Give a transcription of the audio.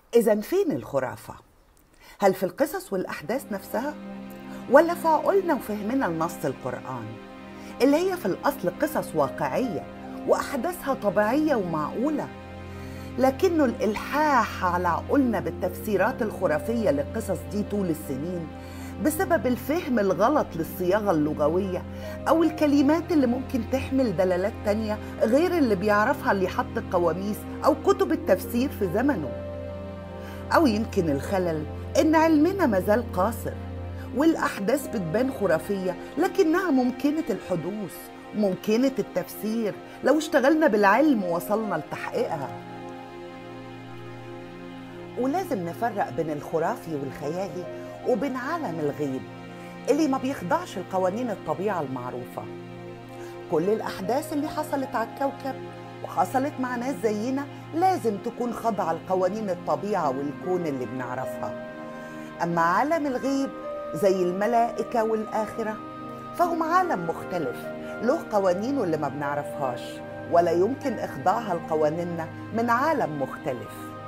إذا فين الخرافة؟ هل في القصص والأحداث نفسها؟ ولا في عقولنا وفهمنا لنص القرآن؟ اللي هي في الأصل قصص واقعية وأحداثها طبيعية ومعقولة لكنه الإلحاح على عقولنا بالتفسيرات الخرافية للقصص دي طول السنين بسبب الفهم الغلط للصياغة اللغوية أو الكلمات اللي ممكن تحمل دلالات تانية غير اللي بيعرفها اللي حط القواميس أو كتب التفسير في زمنه أو يمكن الخلل إن علمنا مازال قاصر والأحداث بتبان خرافية لكنها ممكنة الحدوث ممكنة التفسير لو اشتغلنا بالعلم ووصلنا لتحقيقها ولازم نفرق بين الخرافي والخيالي وبين عالم الغيب اللي ما بيخضعش لقوانين الطبيعة المعروفة كل الأحداث اللي حصلت على الكوكب وحصلت مع ناس زينا لازم تكون خاضعة لقوانين الطبيعة والكون اللي بنعرفها أما عالم الغيب زي الملائكة والآخرة فهم عالم مختلف له قوانينه اللي ما بنعرفهاش ولا يمكن إخضاعها لقوانيننا من عالم مختلف